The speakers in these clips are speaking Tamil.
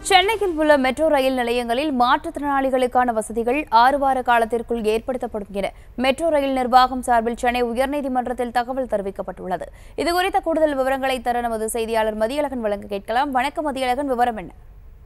சென்னையில் உள்ள மெட்ரோ ரயில் நிலையங்களில் மாற்றுத்திறனாளிகளுக்கான வசதிகள் ஆறு வார காலத்திற்குள் ஏற்படுத்தப்படும் என மெட்ரோ ரயில் நிர்வாகம் சார்பில் சென்னை உயர்நீதிமன்றத்தில் தகவல் தெரிவிக்கப்பட்டுள்ளது இதுகுறித்த கூடுதல் விவரங்களை தர நமது செய்தியாளர் மதியழகன் வழங்க கேட்கலாம் வணக்கம் மதியழகன் விவரம் என்ன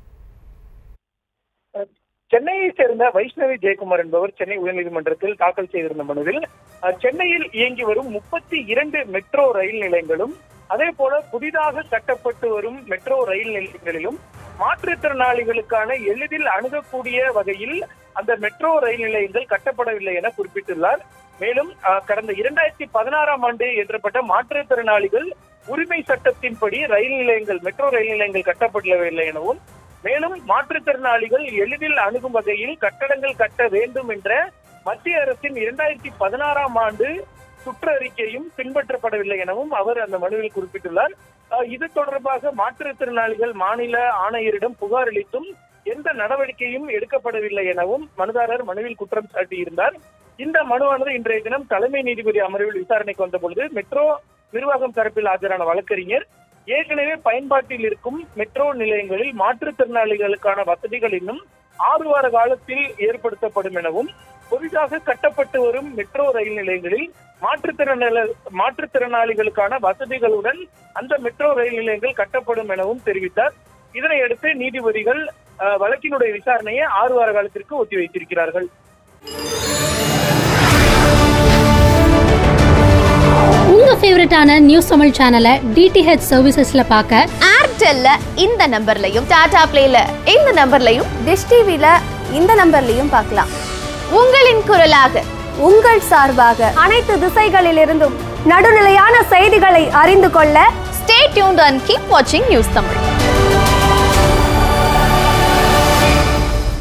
சென்னையை சேர்ந்த வைஷ்ணவி ஜெயக்குமார் என்பவர் சென்னை உயர்நீதிமன்றத்தில் தாக்கல் செய்திருந்த மனுவில் அஹ், சென்னையில் இயங்கி வரும் முப்பத்தி இரண்டு மெட்ரோ ரயில் நிலையங்களும் அதே போல புதிதாக கட்டப்பட்டு வரும் மெட்ரோ ரயில் நிலையங்களிலும் மாற்றுத்திறனாளிகளுக்கான எளிதில் அணுகக்கூடிய வகையில் அந்த மெட்ரோ ரயில் நிலையங்கள் கட்டப்படவில்லை என குறிப்பிட்டுள்ளார் மேலும் அஹ், கடந்த இரண்டாயிரத்தி பதினாறாம் ஆண்டு ஏற்றப்பட்ட மாற்றுத்திறனாளிகள் உரிமை சட்டத்தின்படி ரயில் நிலையங்கள் மெட்ரோ ரயில் நிலையங்கள் கட்டப்படவில்லை எனவும் மேலும் மாற்றுத்திறனாளிகள் எளிதில் அணுகும் வகையில் கட்டடங்கள் கட்ட வேண்டும் என்ற மத்திய அரசின் இரண்டாயிரத்தி பதினாறாம் ஆண்டு சுற்றறிக்கையும் பின்பற்றப்படவில்லை எனவும் அவர் அந்த மனுவில் குறிப்பிட்டுள்ளார் அஹ் இது தொடர்பாக மாற்றுத்திறனாளிகள் மாநில ஆணையரிடம் புகார் அளித்தும் எந்த நடவடிக்கையும் எடுக்கப்படவில்லை எனவும் மனுதாரர் மனுவில் குற்றம் சாட்டியிருந்தார் இந்த மனுவானது இன்றைய தினம் தலைமை நீதிபதி அமர்வில் விசாரணைக்கு வந்த பொழுது மெட்ரோ நிர்வாகம் தரப்பில் ஆஜரான வழக்கறிஞர் ஏற்கனவே பயன்பாட்டில் இருக்கும் மெட்ரோ நிலையங்களில் மாற்றுத்திறனாளிகளுக்கான வசதிகள் இன்னும் ஆறு வார காலத்தில் ஏற்படுத்தப்படும் எனவும் புதிதாக கட்டப்பட்டு வரும் மெட்ரோ ரயில் நிலையங்களில் மாற்றுத்திறனாளி மாற்றுத்திறனாளிகளுக்கான வசதிகளுடன் அந்த மெட்ரோ ரயில் நிலையங்கள் கட்டப்படும் எனவும் தெரிவித்தார் இதனையடுத்து நீதிபதிகள் அஹ், வழக்கினுடைய விசாரணையை ஆறு வார காலத்திற்கு ஒத்திவைத்திருக்கிறார்கள் உங்க ஃபேவரட்டான நியூஸ் தமிழ் சேனலை டிடிஹெச் சர்வீசஸ்ல பார்க்க ஏர்டெல்ல இந்த நம்பர்லையும் டாடா பிளேல இந்த நம்பர்லையும் டிஷ் டிவில இந்த நம்பர்லையும் பார்க்கலாம் உங்களின் குரலாக உங்கள் சார்பாக அனைத்து திசைகளிலிருந்தும் நடுநிலையான செய்திகளை அறிந்து கொள்ள ஸ்டே டியூன்ட் அண்ட் கீப் வாட்சிங் நியூஸ் தமிழ்